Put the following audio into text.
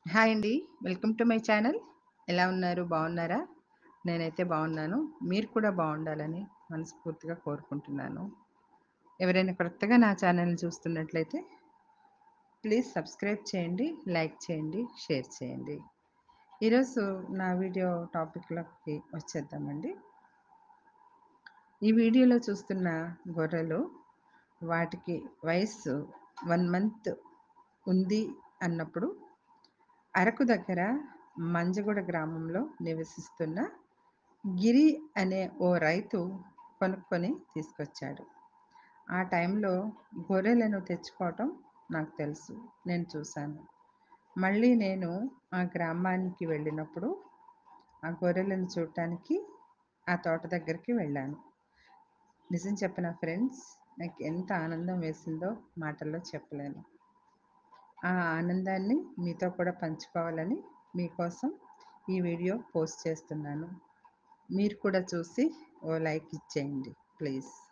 Hi అండి. Welcome to my channel. ఎలా ఉన్నారు? బాగున్నారా? నేనైతే బాగున్నాను. మీరు కూడా బాగుండాలని మనస్ఫూర్తిగా కోరుకుంటున్నాను. ఎవరైనా కొత్తగా నా ఛానల్‌ని చూస్తున్నట్లయితే ప్లీజ్ సబ్స్క్రైబ్ చేయండి, లైక్ చేయండి, షేర్ చేయండి. ఈరోజు నా వీడియో టాపిక్‌లోకి వచ్చేద్దామండి. ఈ వీడియోలో చూస్తున్న గొర్రెలు వాటికి వయస్సు 1 మంత్ ఉంది అన్నప్పుడు అరకు దగ్గర మంజగూడ గ్రామంలో నివసిస్తున్న గిరి అనే ఓ రైతు కొనుక్కొని తీసుకొచ్చాడు. ఆ టైంలో గొర్రెలను తెచ్చుకోవటం నాకు తెలుసు. నేను చూశాను. మళ్ళీ నేను ఆ గ్రామానికి వెళ్ళినప్పుడు ఆ గొర్రెలను చూడటానికి ఆ తోట దగ్గరికి వెళ్ళాను. నిజం చెప్పనా ఫ్రెండ్స్ నాకు ఎంత ఆనందం వేసిందో మాటల్లో చెప్పలేను. ఆ ఆనందాన్ని మీతో కూడా పంచుకోవాలని మీకోసం ఈ వీడియో పోస్ట్ చేస్తున్నాను. మీరు కూడా చూసి ఓ లైక్ ఇచ్చేయండి ప్లీజ్.